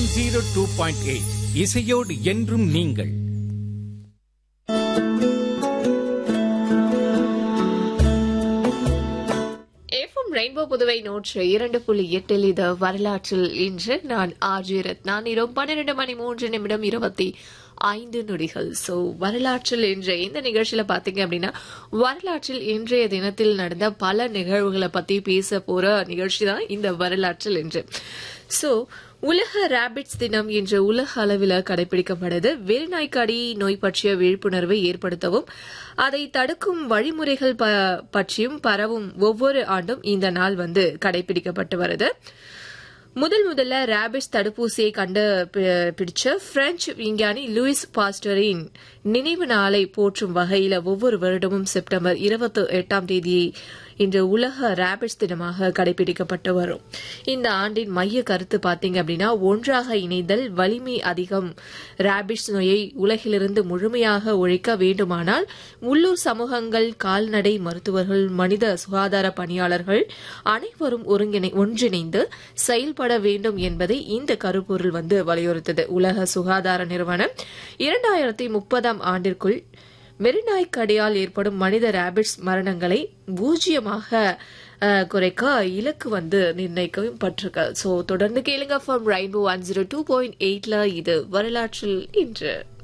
zero two point eight இசையோடு என்றும் நீங்கள் எஃப்எம் ரெயின்போ புதுவை நூற்று இரண்டு புள்ளி எட்டில் இது வரலாற்றில் இன்று நான் ஆர்ஜி ரத்னான் இரவு பன்னிரண்டு மணி மூன்று நிமிடம் இருபத்தி ஐந்து நொடிகள் சோ வரலாற்றில் இன்று இந்த நிகழ்ச்சியில பாத்தீங்க அப்படின்னா வரலாற்றில் இன்றைய தினத்தில் நடந்த பல நிகழ்வுகளை பத்தி பேச போற நிகழ்ச்சி தான் இந்த வரலாற்றில் இன்று சோ உலக ரேபிட்ஸ் தினம் இன்று உலக அளவில் கடைபிடிக்கப்படுது வெறிநாய்க்கடி நோய் பற்றிய விழிப்புணர்வை ஏற்படுத்தவும் அதை தடுக்கும் வழிமுறைகள் ப- பற்றியும் பரவும் ஒவ்வொரு ஆண்டும் இந்த நாள் வந்து கடைபிடிக்கப்பட்டு வருது முதல் முதல்ல ரேபிட்ஸ் தடுப்பூசியை கண்டு பி- பிடிச்ச பிரெஞ்சு விஞ்ஞானி லூயிஸ் பாஸ்டரின் நினைவு நாளை போற்றும் வகையில ஒவ்வொரு வருடமும் செப்டம்பர் இருபத்தி எட்டாம் தேதியை இன்று உலக ரேபிட்ஸ் தினமாக கடைபிடிக்கப்பட்டு வரும் இந்த ஆண்டின் மைய கருத்து பாத்தீங்க அப்படின்னா ஒன்றாக இணைதல் வலிமை அதிகம் ரேபிட்ஸ் நோயை உலகிலிருந்து முழுமையாக ஒழிக்க வேண்டுமானால் உள்ளூர் சமூகங்கள் கால்நடை மருத்துவர்கள் மனித சுகாதார பணியாளர்கள் அனைவரும் ஒருங்கிணை ஒன்றிணைந்து செயல்பட வேண்டும் என்பதை இந்த கருப்பொருள் வந்து வலியுறுத்தது உலக சுகாதார நிறுவனம் இரண்டாயிரத்தி முப்பதாம் ஆண்டிற்குள் மெரிநாய்க்கடியால் ஏற்படும் மனித ரேபிட்ஸ் மரணங்களை பூஜ்ஜியமாக அஹ், குறைக்க இலக்கு வந்து நிர்ணயிக்கவும் பட்டிருக்கு ஸோ தொடர்ந்து கேளுங்க from rainbow one zero two point எயிட்ல இது வரலாற்றில் இன்று